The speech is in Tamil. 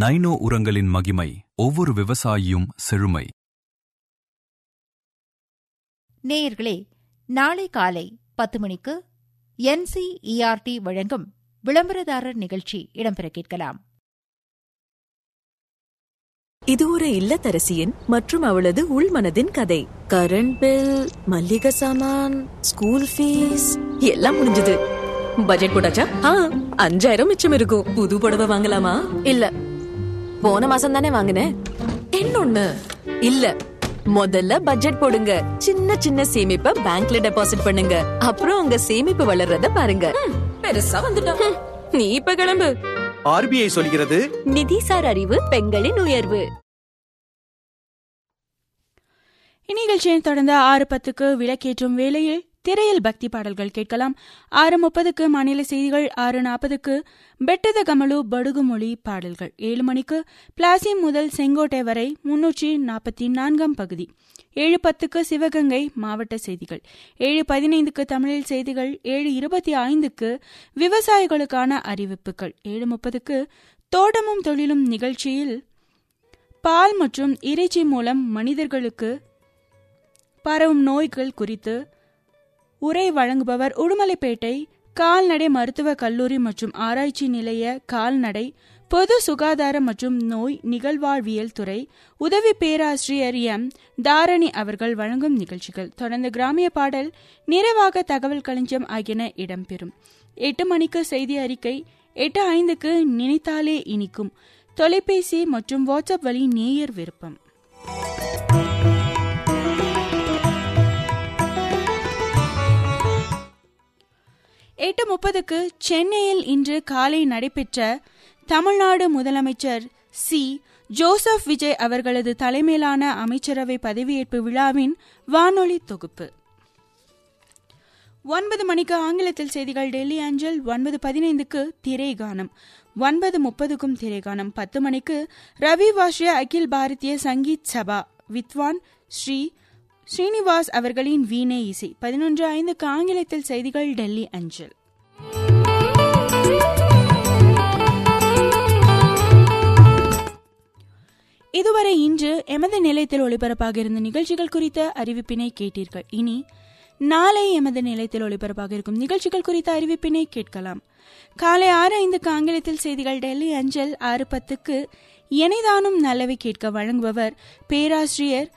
நைனோ உரங்களின் மகிமை ஒவ்வொரு விவசாயியும் செழுமை நேயர்களே நாளை காலை பத்து மணிக்கு என்சிஇஆர்டி வழங்கும் விளம்பரதாரர் நிகழ்ச்சி இடம்பெற கேட்கலாம் இது ஒரு இல்லத்தரசியின் மற்றும் அவளது உள்மனதின் கதை கரண்ட் பில் மல்லிகை சாமான் ஸ்கூல் ஃபீஸ் எல்லாம் முடிஞ்சது பட்ஜெட் போட்டாச்சா ஆ அஞ்சாயிரம் மிச்சம் இருக்கும் புது புடவை வாங்கலாமா இல்ல போன மாசம் தானே வாங்கினேன் இன்னொன்னு இல்ல முதல்ல பட்ஜெட் போடுங்க சின்ன சின்ன சேமிப்ப பேங்க்ல டெபாசிட் பண்ணுங்க அப்புறம் உங்க சேமிப்பு வளர்றத பாருங்க பெருசா வந்துட்டோம் நீ இப்ப கிளம்பு ஆர்பிஐ சொல்கிறது நிதிசார் அறிவு பெண்களின் உயர்வு இந்நிகழ்ச்சியை தொடர்ந்து ஆறு பத்துக்கு விளக்கேற்றும் வேளையில் திரையில் பக்தி பாடல்கள் கேட்கலாம் ஆறு முப்பதுக்கு மாநில செய்திகள் ஆறு நாற்பதுக்கு பெட்டத கமலு படுகு மொழி பாடல்கள் ஏழு மணிக்கு பிளாசி முதல் செங்கோட்டை வரை முன்னூற்றி நாற்பத்தி நான்காம் பகுதி ஏழு பத்துக்கு சிவகங்கை மாவட்ட செய்திகள் ஏழு பதினைந்துக்கு தமிழில் செய்திகள் ஏழு இருபத்தி ஐந்துக்கு விவசாயிகளுக்கான அறிவிப்புகள் ஏழு முப்பதுக்கு தோட்டமும் தொழிலும் நிகழ்ச்சியில் பால் மற்றும் இறைச்சி மூலம் மனிதர்களுக்கு பரவும் நோய்கள் குறித்து உரை வழங்குபவர் உடுமலைப்பேட்டை கால்நடை மருத்துவக் கல்லூரி மற்றும் ஆராய்ச்சி நிலைய கால்நடை பொது சுகாதார மற்றும் நோய் நிகழ்வாழ்வியல் துறை உதவி பேராசிரியர் எம் தாரணி அவர்கள் வழங்கும் நிகழ்ச்சிகள் தொடர்ந்து கிராமிய பாடல் நிறைவாக தகவல் களஞ்சியம் ஆகியன இடம்பெறும் எட்டு மணிக்கு செய்தி அறிக்கை எட்டு ஐந்துக்கு நினைத்தாலே இனிக்கும் தொலைபேசி மற்றும் வாட்ஸ்அப் வழி நேயர் விருப்பம் எட்டு முப்பதுக்கு சென்னையில் இன்று காலை நடைபெற்ற தமிழ்நாடு முதலமைச்சர் சி ஜோசப் விஜய் அவர்களது தலைமையிலான அமைச்சரவை பதவியேற்பு விழாவின் வானொலி தொகுப்பு ஒன்பது மணிக்கு ஆங்கிலத்தில் செய்திகள் டெல்லி அஞ்சல் ஒன்பது பதினைந்துக்கு திரைகானம் ஒன்பது முப்பதுக்கும் திரைகானம் பத்து மணிக்கு ரவி வாஷ்ய அகில் பாரதிய சங்கீத் சபா வித்வான் ஸ்ரீ ஸ்ரீனிவாஸ் அவர்களின் வீணை இசை பதினொன்று ஐந்துக்கு ஆங்கிலத்தில் செய்திகள் டெல்லி அஞ்சல் இதுவரை இன்று எமது நிலையத்தில் ஒளிபரப்பாக இருந்த நிகழ்ச்சிகள் குறித்த அறிவிப்பினை கேட்டீர்கள் இனி நாளை எமது நிலையத்தில் ஒளிபரப்பாக இருக்கும் நிகழ்ச்சிகள் குறித்த அறிவிப்பினை கேட்கலாம் காலை ஆறு ஐந்துக்கு ஆங்கிலத்தில் செய்திகள் டெல்லி அஞ்சல் ஆறு பத்துக்கு எனைதானும் நல்லவை கேட்க வழங்குபவர் பேராசிரியர்